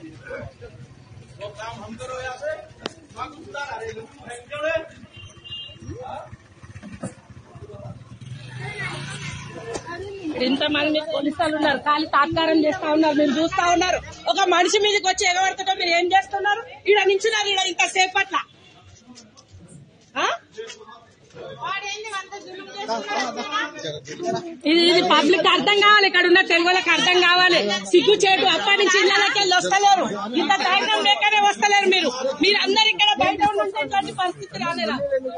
वो काम हम करो यहाँ पे वहाँ कुछ सुधार आ रही है क्यों है ఇంతమంది పోలీసు వాళ్ళు ఉన్నారు ఖాళీ తాత్కారం చేస్తా ఉన్నారు మీరు చూస్తా ఉన్నారు ఒక మనిషి మీదకి వచ్చి ఎగబడుతుంటే మీరు ఏం చేస్తున్నారు ఈడ నించున్నారు ఈడ ఇంత సేపు అట్లా ఆ? ఇది ఇది పబ్లిక్ అర్థం కావాలి ఇక్కడ ఉన్న తెలుగులకు అర్థం కావాలి సిగ్గు చేటు అప్పటి నుంచి ఇళ్ళకి వెళ్ళి వస్తలేరు ఇంత ధైర్యం లేకనే వస్తలేరు మీరు మీరు అందరు ఇక్కడ బయట ఉంటే ఇట్లాంటి పరిస్థితి రాలేదా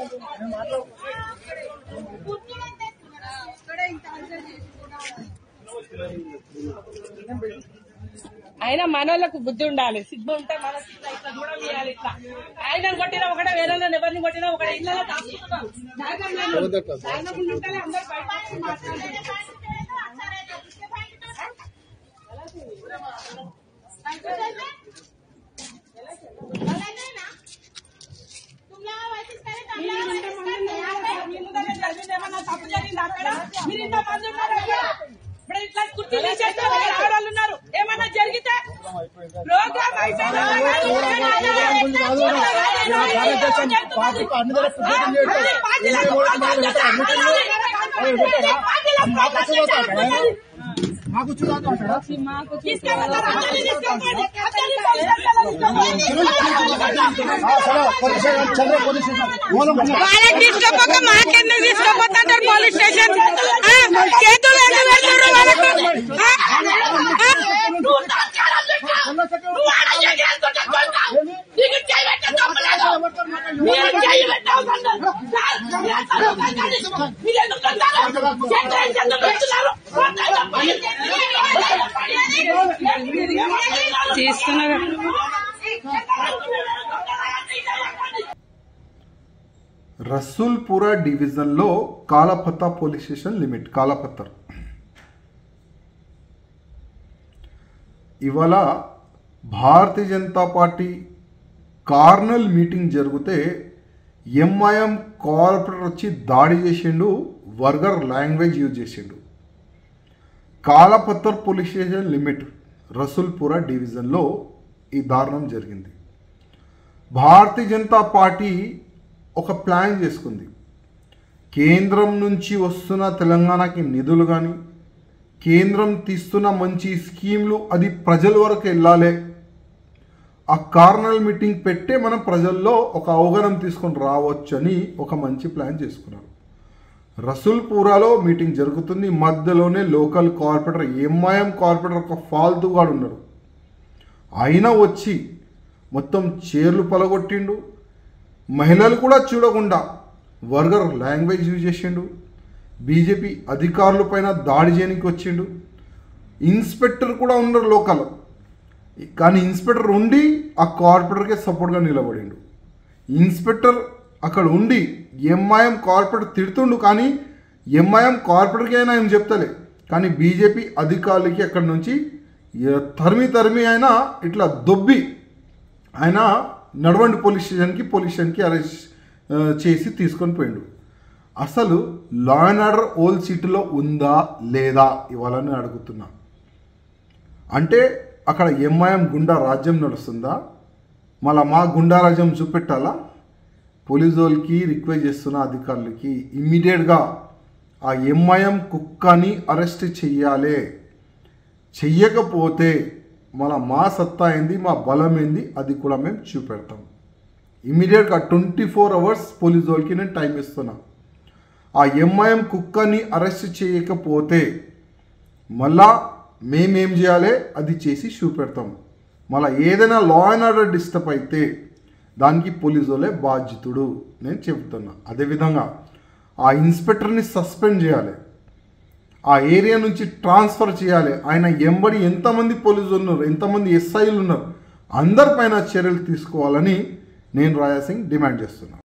అయినా మనోళ్ళకు బుద్ధి ఉండాలి సిగ్గు ఉంటే మనకి ఇట్లా ఇట్లా దూరం చేయాలి ఇట్లా ఆయన కొట్టినా ఒకటే వేరే ఎవరిని కొట్టినా ఒకటే ఇళ్ళలో దాచుకుంటున్నారు ధైర్యం లేని ధైర్యం ఉంటేనే అందరూ బయట వచ్చి మాట్లాడతారు. మీరు ఇంతమంది ఉన్నారు. మీ ముందర జరిగింది ఏమన్నా తప్పు జరిగిందా అక్కడ? మీరు ఇంతమంది ఉన్నారు కదా? ఇప్పుడు ఇట్లా కుర్చీ తీసేస్తే వాళ్ళు ఆడవాళ్ళు ఉన్నారు ఏమన్నా జరిగితే ప్రోగ్రామ్ మాకు చూడాలి అంటారా చంద్ర పోలీస్ వాళ్ళకి తీసుకోపోక మాకెందుకు తీసుకోపోతుంటారు పోలీస్ స్టేషన్ ఆ, చేతులు ఎందుకు పెడుతున్నారు వాళ్ళకు ఆ? ఆ? తీసుకున్నారు రసూల్పుర డివిజన్లో Kalapatthar police station limit Kalapatthar ఇవాళ Bharatiya Janata Party corner meeting జరిగితే ఎంఐఎం కార్పొరేటర్ వచ్చి దాడి చేసిండు వర్గర్ లాంగ్వేజ్ యూజ్ చేసిండు Kalapatthar police station limit Rasoolpura డివిజన్లో ఈ దారుణం జరిగింది భారతీయ జనతా పార్టీ ఒక ప్లాన్ చేసుకుంది కేంద్రం నుంచి వస్తున్న తెలంగాణకి నిధులు కానీ కేంద్రం తీస్తున్న మంచి స్కీమ్లు అది ప్రజల వరకు వెళ్ళాలి ఆ కార్నల్ మీటింగ్ పెట్టే మనం ప్రజల్లో ఒక అవగాహన తీసుకొని రావచ్చని ఒక మంచి ప్లాన్ చేసుకున్నారు రసూల్పురాలో మీటింగ్ జరుగుతుంది మధ్యలోనే లోకల్ కార్పొరేటర్ ఎంఐఎం కార్పొరేటర్ ఒక ఫాల్తుగాడు ఉన్నాడు అయినా వచ్చి మొత్తం చీరలు పలగొట్టిండు మహిళలు కూడా చూడకుండా వర్గర్ లాంగ్వేజ్ యూజ్ చేసిండు బీజేపీ అధికారుల పైన దాడి చేయడానికి వచ్చిండు ఇన్స్పెక్టర్ కూడా ఉన్నారు లోకల్ కానీ ఇన్స్పెక్టర్ ఉండి ఆ కార్పొరేటర్కే సపోర్ట్గా నిలబడిండు ఇన్స్పెక్టర్ అక్కడ ఉండి ఎంఐఎం కార్పొరేటర్ తిడుతుండు కానీ ఎంఐఎం కార్పొరేటర్కి అయినా ఏం చెప్తలే కానీ బీజేపీ అధికారులకి అక్కడ నుంచి ఏ- తరిమి తరిమి ఆయన ఇట్లా దొబ్బి ఆయన నడవండి పోలీస్ స్టేషన్కి పోలీస్ స్టేషన్కి అరెస్ట్ ఆ, చేసి తీసుకొని పోయిండు అసలు లా అండ్ ఆర్డర్ ఓల్డ్ సిటీలో ఉందా లేదా ఇవ్వాలని అడుగుతున్నా అంటే అక్కడ ఎంఐఎం గుండా రాజ్యం నడుస్తుందా మళ్ళా మా గుండా రాజ్యం చూపెట్టాలా పోలీసు వాళ్ళకి రిక్వెస్ట్ చేస్తున్న అధికారులకి ఇమ్మీడియట్గా ఆ ఎంఐఎం కుక్కని అరెస్ట్ చెయ్యాలి చెయ్యకపోతే మన మా సత్తా ఏంది మా బలం ఏంది అది కూడా మేము చూపెడతాం ఇమీడియట్గా ట్వంటీ ఫోర్ అవర్స్ పోలీసు వాళ్ళకి నేను టైం ఇస్తున్నా ఆ ఎంఐఎం కుక్కని అరెస్ట్ చేయకపోతే మళ్ళా మేమేం చేయాలి అది చేసి చూపెడతాం మళ్ళా ఏదైనా లా అండ్ ఆర్డర్ డిస్టర్బ్ అయితే దానికి పోలీసు వాళ్ళే బాధ్యతుడు నేను చెప్తున్నా అదేవిధంగా ఆ ఇన్స్పెక్టర్ని సస్పెండ్ చేయాలి ఆ ఏరియా నుంచి ట్రాన్స్ఫర్ చేయాలి ఆయన ఎంబడి ఎంతమంది పోలీసులు ఉన్నారు ఎంతమంది ఎస్ఐలు ఉన్నారు అందరిపైన చర్యలు తీసుకోవాలని నేను రాయాసింగ్ డిమాండ్ చేస్తున్నాను